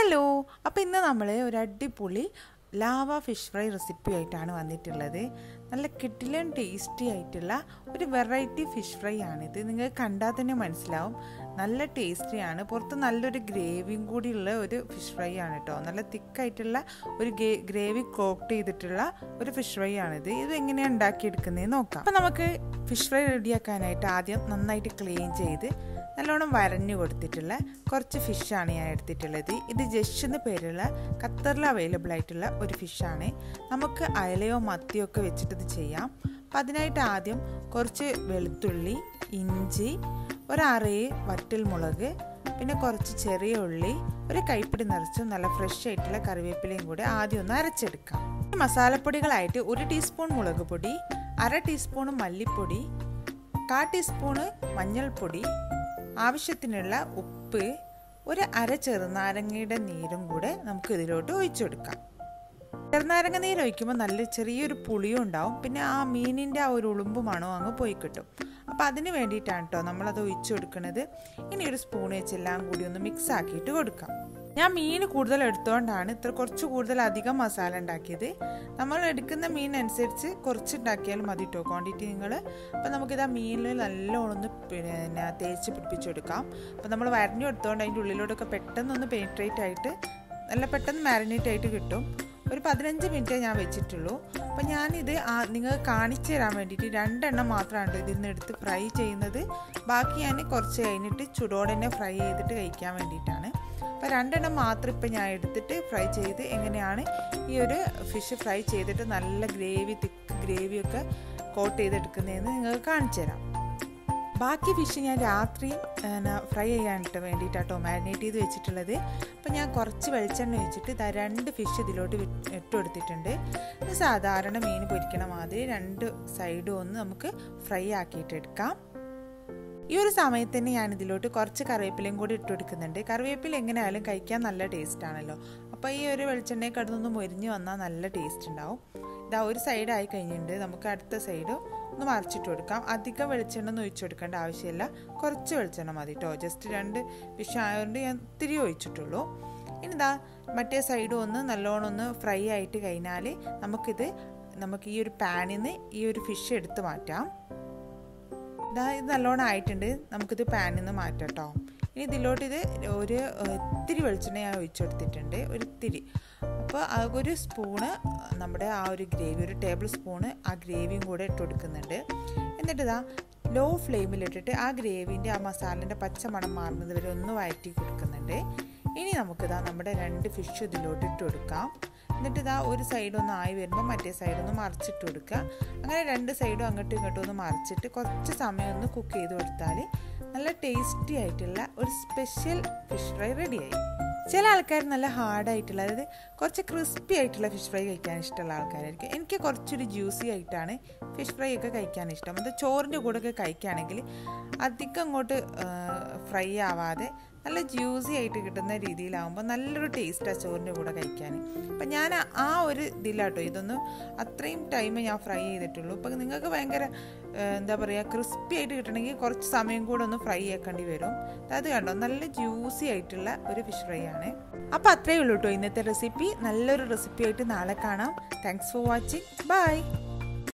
hello അപ്പോൾ ഇന്ന് നമ്മൾ ഒരു അടിപൊളി ലാവ ഫിഷ് ഫ്രൈ റെസിപ്പി ആയിട്ടാണ് വന്നിട്ടുള്ളത് നല്ല കിട്ടിലൻ ടേസ്റ്റി ആയിട്ടുള്ള ഒരു വെറൈറ്റി ഫിഷ് ഫ്രൈ ആണിത് നിങ്ങൾക്ക് കണ്ടാൽ തന്നെ മനസ്സിലാവും നല്ല ടേസ്റ്റിയാണ് പുറത്ത് നല്ലൊരു ഗ്രേവിയും കൂടിയുള്ള ഒരു ഫിഷ് ഫ്രൈ ആണ് കേട്ടോ നല്ല തിക്കായിട്ടുള്ള ഒരു ഗ്രേവി കോക്ട് ചെയ്തിട്ടുള്ള ഒരു ഫിഷ് ഫ്രൈ ആണിത് ഇത് എങ്ങനെയാണ് ഉണ്ടാക്കിയെടുക്കുന്നതെന്ന് നോക്കാം അപ്പം നമുക്ക് ഫിഷ് ഫ്രൈ റെഡിയാക്കാനായിട്ട് ആദ്യം നന്നായിട്ട് ക്ലീൻ ചെയ്ത് നല്ലോണം വരഞ്ഞു കൊടുത്തിട്ടുള്ള കുറച്ച് ഫിഷാണ് ഞാൻ എടുത്തിട്ടുള്ളത് ഇത് ജഷ് എന്ന് പേരുള്ള ഖത്തറിൽ അവൈലബിൾ ആയിട്ടുള്ള ഒരു ഫിഷാണ് നമുക്ക് അയലയോ മത്തിയോ ഒക്കെ വെച്ചിട്ട് ഇത് ചെയ്യാം അപ്പം അതിനായിട്ട് ആദ്യം കുറച്ച് വെളുത്തുള്ളി ഇഞ്ചി ഒരറയെ വറ്റൽ മുളക് പിന്നെ കുറച്ച് ചെറിയ ഉള്ളി ഒരു കൈപ്പിടി നിറച്ചും നല്ല ഫ്രഷ് ആയിട്ടുള്ള കറിവേപ്പിലയും കൂടെ ആദ്യം ഒന്ന് അരച്ചെടുക്കാം മസാലപ്പൊടികളായിട്ട് ഒരു ടീസ്പൂൺ മുളക് പൊടി അര ടീസ്പൂൺ മല്ലിപ്പൊടി കാ ടീസ്പൂണ് മഞ്ഞൾപ്പൊടി ആവശ്യത്തിനുള്ള ഉപ്പ് ഒരു അര ചെറുനാരങ്ങയുടെ നീരും കൂടെ നമുക്ക് ഇതിലോട്ട് ഒഴിച്ചു കൊടുക്കാം ചെറുനാരങ്ങ നീര് ഒഴിക്കുമ്പോൾ നല്ല ചെറിയൊരു പുളിയും ഉണ്ടാവും പിന്നെ ആ മീനിൻ്റെ ആ ഒരു ഉളുമ്പുമാണോ അങ്ങ് പോയി കിട്ടും അപ്പോൾ അതിന് വേണ്ടിയിട്ടാണ് കേട്ടോ നമ്മളത് ഒഴിച്ചു കൊടുക്കുന്നത് ഇനി ഒരു സ്പൂൺ വെച്ചെല്ലാം കൂടി ഒന്ന് മിക്സ് ആക്കിയിട്ട് കൊടുക്കാം ഞാൻ മീൻ കൂടുതൽ എടുത്തുകൊണ്ടാണ് ഇത്ര കുറച്ച് കൂടുതൽ അധികം മസാല ഉണ്ടാക്കിയത് നമ്മൾ എടുക്കുന്ന മീൻ അനുസരിച്ച് കുറച്ച് ഉണ്ടാക്കിയാലും മതി കേട്ടോ ക്വാണ്ടിറ്റി നിങ്ങൾ അപ്പോൾ നമുക്കിത് ആ മീനിൽ നല്ലോണം ഒന്ന് പിന്നെ തേച്ച് പിടിപ്പിച്ചെടുക്കാം അപ്പോൾ നമ്മൾ വരഞ്ഞു എടുത്തുകൊണ്ട് അതിൻ്റെ ഉള്ളിലോട്ടൊക്കെ പെട്ടെന്നൊന്ന് പെനിട്രേറ്റ് ആയിട്ട് നല്ല പെട്ടെന്ന് മാരിനേറ്റ് ആയിട്ട് കിട്ടും ഒരു പതിനഞ്ച് മിനിറ്റേ ഞാൻ വെച്ചിട്ടുള്ളൂ അപ്പം ഞാനിത് നിങ്ങൾ കാണിച്ചു തരാൻ വേണ്ടിയിട്ട് രണ്ടെണ്ണം മാത്രമാണ് ഇതിൽ നിന്ന് എടുത്ത് ഫ്രൈ ചെയ്യുന്നത് ബാക്കി ഞാൻ കുറച്ച് കഴിഞ്ഞിട്ട് ചുടോടെ തന്നെ ഫ്രൈ ചെയ്തിട്ട് കഴിക്കാൻ വേണ്ടിയിട്ടാണ് അപ്പോൾ രണ്ടെണ്ണം മാത്രം ഇപ്പം ഞാൻ എടുത്തിട്ട് ഫ്രൈ ചെയ്ത് എങ്ങനെയാണ് ഈ ഒരു ഫിഷ് ഫ്രൈ ചെയ്തിട്ട് നല്ല ഗ്രേവി തിക്ക് ഗ്രേവിയൊക്കെ കോട്ട് ചെയ്തെടുക്കുന്നതെന്ന് നിങ്ങൾക്ക് കാണിച്ചു തരാം ബാക്കി ഫിഷ് ഞാൻ രാത്രി ഫ്രൈ ചെയ്യാനായിട്ട് വേണ്ടിയിട്ടാട്ടോ മാരിനേറ്റ് ചെയ്ത് വെച്ചിട്ടുള്ളത് അപ്പം ഞാൻ കുറച്ച് വെളിച്ചെണ്ണ ഒഴിച്ചിട്ട് ഇതാ രണ്ട് ഫിഷ് ഇതിലോട്ട് ഇട്ട് കൊടുത്തിട്ടുണ്ട് ഇത് സാധാരണ മീൻ പൊരിക്കണ മാതിരി രണ്ട് സൈഡും ഒന്ന് നമുക്ക് ഫ്രൈ ആക്കിയിട്ട് എടുക്കാം ഈ ഒരു സമയത്ത് തന്നെ ഞാൻ ഇതിലോട്ട് കുറച്ച് കറിവേപ്പിലയും കൂടി ഇട്ട് കൊടുക്കുന്നുണ്ട് കറിവേപ്പില എങ്ങനെയായാലും കഴിക്കാൻ നല്ല ടേസ്റ്റ് ആണല്ലോ അപ്പോൾ ഈ ഒരു വെളിച്ചെണ്ണയിൽ കടന്നൊന്ന് മൊരിഞ്ഞ് വന്നാൽ നല്ല ടേസ്റ്റ് ഉണ്ടാവും ഇതാ ഒരു സൈഡായി കഴിഞ്ഞിട്ടുണ്ട് നമുക്ക് അടുത്ത സൈഡ് ഒന്ന് മറിച്ചിട്ട് കൊടുക്കാം അധികം വെളിച്ചെണ്ണ ഒന്നും ഒഴിച്ചു കൊടുക്കേണ്ട ആവശ്യമില്ല കുറച്ച് വെളിച്ചെണ്ണ മതി കേട്ടോ ജസ്റ്റ് രണ്ട് ഫിഷ് ആയതുകൊണ്ട് ഞാൻ ഇത്തിരി ഒഴിച്ചിട്ടുള്ളൂ ഇനി ഇതാ മറ്റേ സൈഡും ഒന്ന് നല്ലോണം ഒന്ന് ഫ്രൈ ആയിട്ട് കഴിഞ്ഞാൽ നമുക്കിത് നമുക്ക് ഈ ഒരു പാനിൽ നിന്ന് ഈ ഒരു ഫിഷ് എടുത്ത് മാറ്റാം ഇതാ ഇത് നല്ലോണം ആയിട്ടുണ്ട് നമുക്കിത് പാനിൽ നിന്ന് മാറ്റാം കേട്ടോ ഇനി ഇതിലോട്ട് ഇത് ഒരു ഇത്തിരി വെളിച്ചെണ്ണ ഞാൻ ഒഴിച്ചു കൊടുത്തിട്ടുണ്ട് ഒരു ഇത്തിരി അപ്പോൾ ഒരു സ്പൂണ് നമ്മുടെ ആ ഒരു ഗ്രേവി ഒരു ടേബിൾ സ്പൂണ് ആ ഗ്രേവിയും കൂടെ ഇട്ട് കൊടുക്കുന്നുണ്ട് എന്നിട്ട് ഇതാ ലോ ഫ്ലെയിമിലിട്ടിട്ട് ആ ഗ്രേവിൻ്റെ ആ മസാലേൻ്റെ പച്ച മണം മാറുന്നത് വരെ ഒന്ന് വഴറ്റി കൊടുക്കുന്നുണ്ട് ഇനി നമുക്കിതാ നമ്മുടെ രണ്ട് ഫിഷ് ഇതിലോട്ട് ഇട്ട് കൊടുക്കാം എന്നിട്ട് ഇതാ ഒരു സൈഡ് ഒന്ന് ആയി വരുമ്പോൾ മറ്റേ സൈഡ് ഒന്ന് മറിച്ചിട്ട് കൊടുക്കുക അങ്ങനെ രണ്ട് സൈഡും അങ്ങോട്ടും ഇങ്ങോട്ടും ഒന്ന് മറിച്ചിട്ട് കുറച്ച് സമയം ഒന്ന് കുക്ക് ചെയ്ത് കൊടുത്താൽ നല്ല ടേസ്റ്റി ആയിട്ടുള്ള ഒരു സ്പെഷ്യൽ ഫിഷ് ഫ്രൈ റെഡിയായി ചില ആൾക്കാർ നല്ല ഹാർഡായിട്ടുള്ള അതായത് കുറച്ച് ക്രിസ്പി ആയിട്ടുള്ള ഫിഷ് ഫ്രൈ കഴിക്കാൻ ഇഷ്ടമുള്ള ആൾക്കാരായിരിക്കും എനിക്ക് കുറച്ചൊരു ജ്യൂസി ആയിട്ടാണ് ഫിഷ് ഫ്രൈ ഒക്കെ കഴിക്കാൻ ഇഷ്ടം അത് ചോറിൻ്റെ കൂടെ ഒക്കെ കഴിക്കുകയാണെങ്കിൽ അധികം അങ്ങോട്ട് ഫ്രൈ ആവാതെ നല്ല ജ്യൂസി ആയിട്ട് കിട്ടുന്ന രീതിയിലാവുമ്പോൾ നല്ലൊരു ടേസ്റ്റാണ് ചോറിൻ്റെ കൂടെ കഴിക്കാൻ അപ്പം ഞാൻ ആ ഒരു ഇതിലാട്ടോ ഇതൊന്നും അത്രയും ടൈം ഞാൻ ഫ്രൈ ചെയ്തിട്ടുള്ളൂ അപ്പം നിങ്ങൾക്ക് ഭയങ്കര എന്താ പറയുക ക്രിസ്പി ആയിട്ട് കിട്ടണമെങ്കിൽ കുറച്ച് സമയം കൂടെ ഒന്ന് ഫ്രൈ ആക്കേണ്ടി വരും അത് കണ്ടോ നല്ല ജ്യൂസി ആയിട്ടുള്ള ഒരു ഫിഷ് ഫ്രൈ ആണ് അപ്പോൾ അത്രയേ ഉള്ളൂ കേട്ടോ ഇന്നത്തെ റെസിപ്പി നല്ലൊരു റെസിപ്പി ആയിട്ട് നാളെ കാണാം താങ്ക്സ് ഫോർ വാച്ചിങ് ബൈ